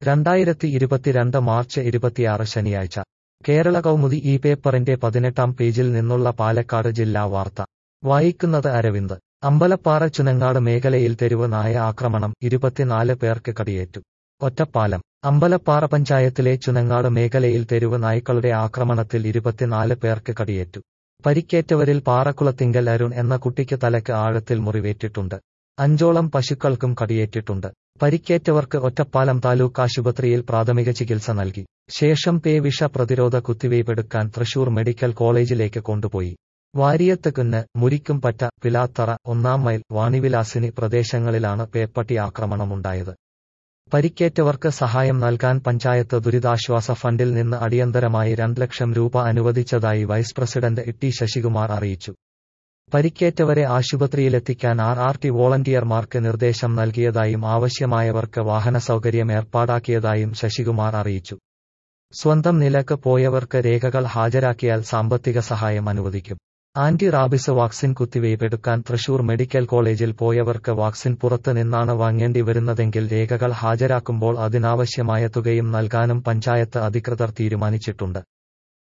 രണ്ടായിരത്തി ഇരുപത്തിരണ്ട് മാർച്ച് ഇരുപത്തിയാറ് ശനിയാഴ്ച കേരള കൗമുദി ഈ പേപ്പറിന്റെ പതിനെട്ടാം പേജിൽ നിന്നുള്ള പാലക്കാട് ജില്ലാ വാർത്ത വായിക്കുന്നത് അരവിന്ദ് അമ്പലപ്പാറ ചുനങ്ങാട് മേഖലയിൽ തെരുവ് നായ ആക്രമണം ഇരുപത്തിനാല് പേർക്ക് കടിയേറ്റു ഒറ്റപ്പാലം അമ്പലപ്പാറ പഞ്ചായത്തിലെ ചുനങ്ങാട് മേഖലയിൽ തെരുവ് നായ്ക്കളുടെ ആക്രമണത്തിൽ ഇരുപത്തിനാല് പേർക്ക് കടിയേറ്റു പരിക്കേറ്റവരിൽ പാറക്കുളത്തിങ്കൽ അരുൺ എന്ന കുട്ടിക്ക് തലക്ക് ആഴത്തിൽ മുറിവേറ്റിട്ടുണ്ട് അഞ്ചോളം പശുക്കൾക്കും കടിയേറ്റിട്ടുണ്ട് പരിക്കേറ്റവർക്ക് ഒറ്റപ്പാലം താലൂക്ക് ആശുപത്രിയിൽ പ്രാഥമിക ചികിത്സ നൽകി ശേഷം പേ വിഷ പ്രതിരോധ കുത്തിവയ്പെടുക്കാൻ തൃശൂർ മെഡിക്കൽ കോളേജിലേക്ക് കൊണ്ടുപോയി വാരിയത്തുകുന്ന് മുരിക്കുംപറ്റ പിലാത്തറ ഒന്നാം മൈൽ വാണിവിലാസിനി പ്രദേശങ്ങളിലാണ് പേപ്പട്ടി ആക്രമണമുണ്ടായത് പരിക്കേറ്റവർക്ക് സഹായം നൽകാൻ പഞ്ചായത്ത് ദുരിതാശ്വാസ ഫണ്ടിൽ നിന്ന് അടിയന്തരമായി രണ്ട് ലക്ഷം രൂപ അനുവദിച്ചതായി വൈസ് പ്രസിഡന്റ് ഇട്ടി ശശികുമാർ അറിയിച്ചു പരിക്കേറ്റവരെ ആശുപത്രിയിലെത്തിക്കാൻ ആർ ആർ ടി വോളണ്ടിയർമാർക്ക് നിർദ്ദേശം നൽകിയതായും ആവശ്യമായവർക്ക് വാഹന സൗകര്യം ഏർപ്പാടാക്കിയതായും ശശികുമാർ അറിയിച്ചു സ്വന്തം നിലക്ക് പോയവർക്ക് രേഖകൾ ഹാജരാക്കിയാൽ സാമ്പത്തിക സഹായം അനുവദിക്കും ആന്റി റാബിസ് വാക്സിൻ കുത്തിവയ്പെടുക്കാൻ തൃശൂർ മെഡിക്കൽ കോളേജിൽ പോയവർക്ക് വാക്സിൻ പുറത്ത് നിന്നാണ് വാങ്ങേണ്ടി വരുന്നതെങ്കിൽ രേഖകൾ ഹാജരാക്കുമ്പോൾ അതിനാവശ്യമായ തുകയും നൽകാനും പഞ്ചായത്ത് അധികൃതർ തീരുമാനിച്ചിട്ടുണ്ട്